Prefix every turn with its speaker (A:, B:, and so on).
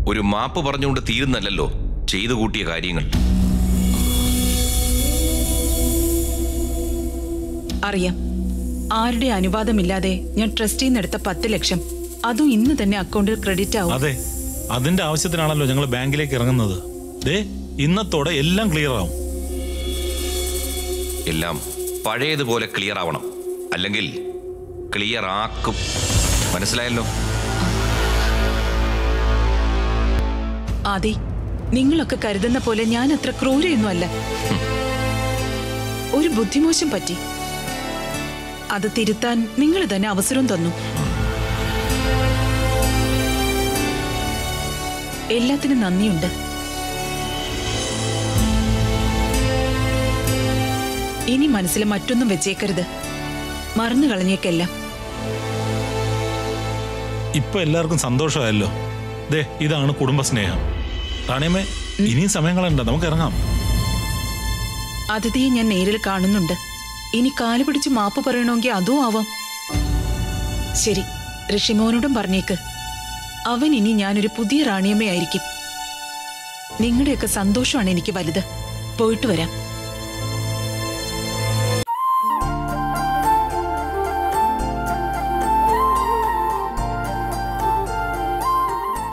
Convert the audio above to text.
A: ഒരു മാപ്പ് പറഞ്ഞുകൊണ്ട് തീരുന്നല്ലല്ലോ ചെയ്തു കൂട്ടിയ കാര്യങ്ങൾ
B: അറിയാം ആരുടെ അനുവാദമില്ലാതെ ഞാൻ ട്രസ്റ്റിൽ നിന്ന് എടുത്ത പത്ത് ലക്ഷം അതും ഇന്ന് തന്നെ അക്കൗണ്ടിൽ ക്രെഡിറ്റ് ആവും
C: അതെ അതിന്റെ ആവശ്യത്തിനാണല്ലോ ഞങ്ങൾ ബാങ്കിലേക്ക് ഇറങ്ങുന്നത് ദേ ഇന്നത്തോടെ എല്ലാം ക്ലിയർ ആവും
A: എല്ലാം പഴയതുപോലെ ക്ലിയർ ആവണം അല്ലെങ്കിൽ ക്ലിയർ ആക്കും മനസ്സിലായല്ലോ
B: ആദി നിങ്ങളൊക്കെ കരുതുന്ന പോലെ ഞാൻ അത്ര ക്രൂരയൊന്നുമല്ല ഒരു ബുദ്ധിമോശം പറ്റി അത് തിരുത്താൻ നിങ്ങൾ തന്നെ അവസരം തന്നു എല്ലാത്തിനും നന്ദിയുണ്ട് ഇനി മനസ്സിൽ മറ്റൊന്നും വെച്ചേക്കരുത് മറന്നു കളഞ്ഞേക്കെല്ലാം
C: ഇപ്പൊ എല്ലാവർക്കും സന്തോഷമായല്ലോ ദേ ഇതാണ് കുടുംബസ്നേഹം റാണിയമ്മേ ഇനിയും സമയം കളയണ്ട നമുക്ക് ഇറങ്ങാം
B: അതിഥിയെ ഞാൻ നേരിൽ കാണുന്നുണ്ട് ഇനി കാല് പിടിച്ച് മാപ്പ് പറയണമെങ്കിൽ അതും ആവാം ശരി ഋഷിമോനോടും പറഞ്ഞേക്ക് അവൻ ഇനി ഞാനൊരു പുതിയ റാണിയമ്മയായിരിക്കും നിങ്ങളുടെയൊക്കെ സന്തോഷമാണ് എനിക്ക് വലുത് പോയിട്ട് വരാം